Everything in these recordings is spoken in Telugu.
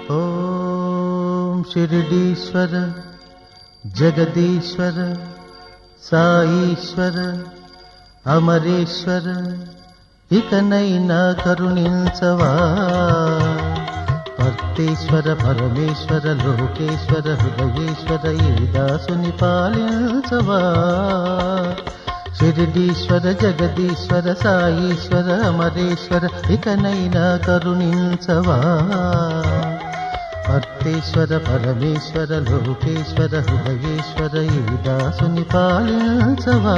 ఓం షిరిడీశ్వర జగదీశ్వర సాయీశ్వర అమరేశ్వర ఇకనైనా కరుణించవా భక్తేశ్వర పరమేశ్వర లోకేశ్వర హృదయేశ్వర ఈ దాసుని పాలించవా షిరిడీశ్వర జగదీశ్వర సాయీశ్వర అమరేశ్వర ఇకనైనా కరుణించవా భక్తేశ్వర పరమేశ్వర లోకేశ్వర హృదయేశ్వర ఈ దాసుని పాలించవా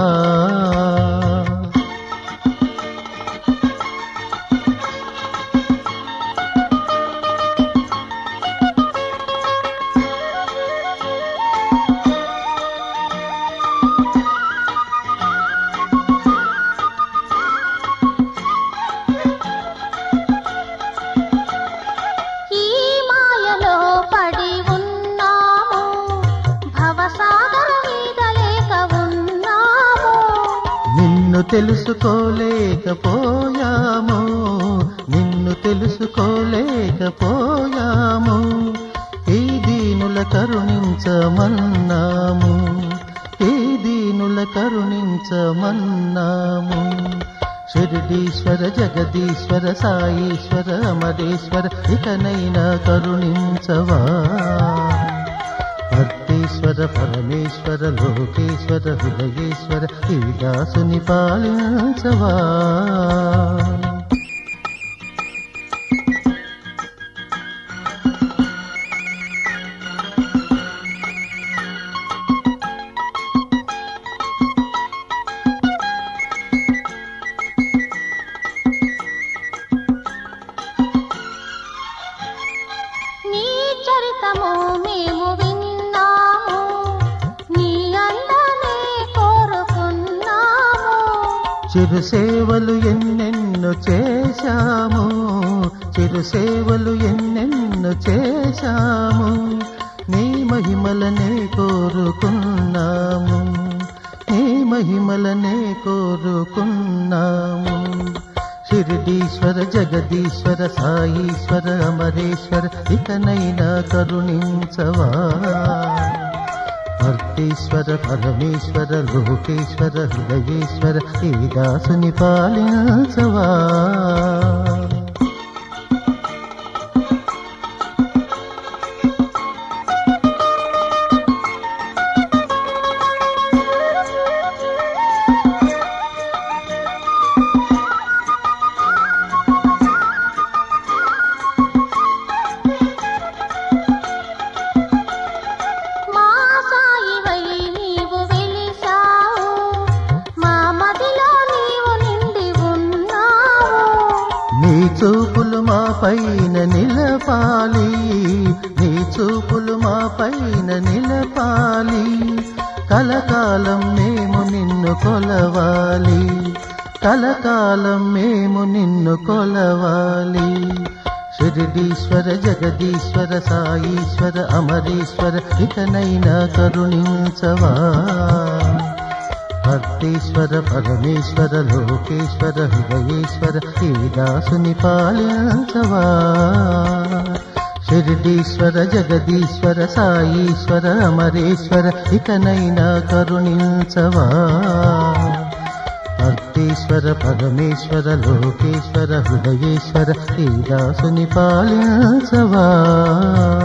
ఈ మాయలో పడి ఉన్నాము భవసాగర మీద లేక ఉన్నాము నిన్ను తెలుసుకోలేకపోయాము నిన్ను తెలుసుకోలేకపోయాము ఈ దీనుల కరుణించమన్నాము ఈ దీనుల కరుణించమన్నాము షిరిడీశ్వర జగదీశ్వర సాయీశ్వర అమరేశ్వర ఇకనైనా కరుణించవా భక్తేశ్వర పరమేశ్వర లోకేశ్వర హృదయేశ్వర ఈ దాసుని పాలించవా నీ చరితము మేము విన్నాము నీ అందనే కోరుకున్నాము చిరు సేవలు ఎన్నెన్నో చేశాము చిరు సేవలు ఎన్నెన్నో చేశాము నీ మహిమలనే కోరుకున్నాము నీ మహిమలనే కోరుకున్నాము షిరిడీశ్వర జగదీశ్వర సాయీశ్వర అమరేశ్వర ఇకనైనా కరుణించవా భక్తీశ్వర పరమేశ్వర లోకేశ్వర హృదయేశ్వర ఈ దాసుని పాలించవా మా సాయివై నీవు వెలిసావు మా మదిలో నీవు నిండి ఉన్నావు నీ చూపులు మా పైన నిలపాలి నీ చూపులు మా పైన నిలపాలి కలకాలం మేము నిన్ను కొలవాలి కలకాలం మేము నిన్ను కొలవాలి షిరిడీశ్వర జగదీశ్వర సాయీశ్వర అమరేశ్వర ఇకనైనా కరుణించవా భక్తీశ్వర పరమేశ్వర లోకేశ్వర హృదయేశ్వర ఈ దాసుని పాలించవా షిరిడీశ్వర జగదీశ్వర సాయీశ్వర అమరేశ్వర ఇకనైనా కరుణించవా భక్తీశ్వర పరమేశ్వర లోకేశ్వర హృదయేశ్వర ఈ దాసుని పాలించవా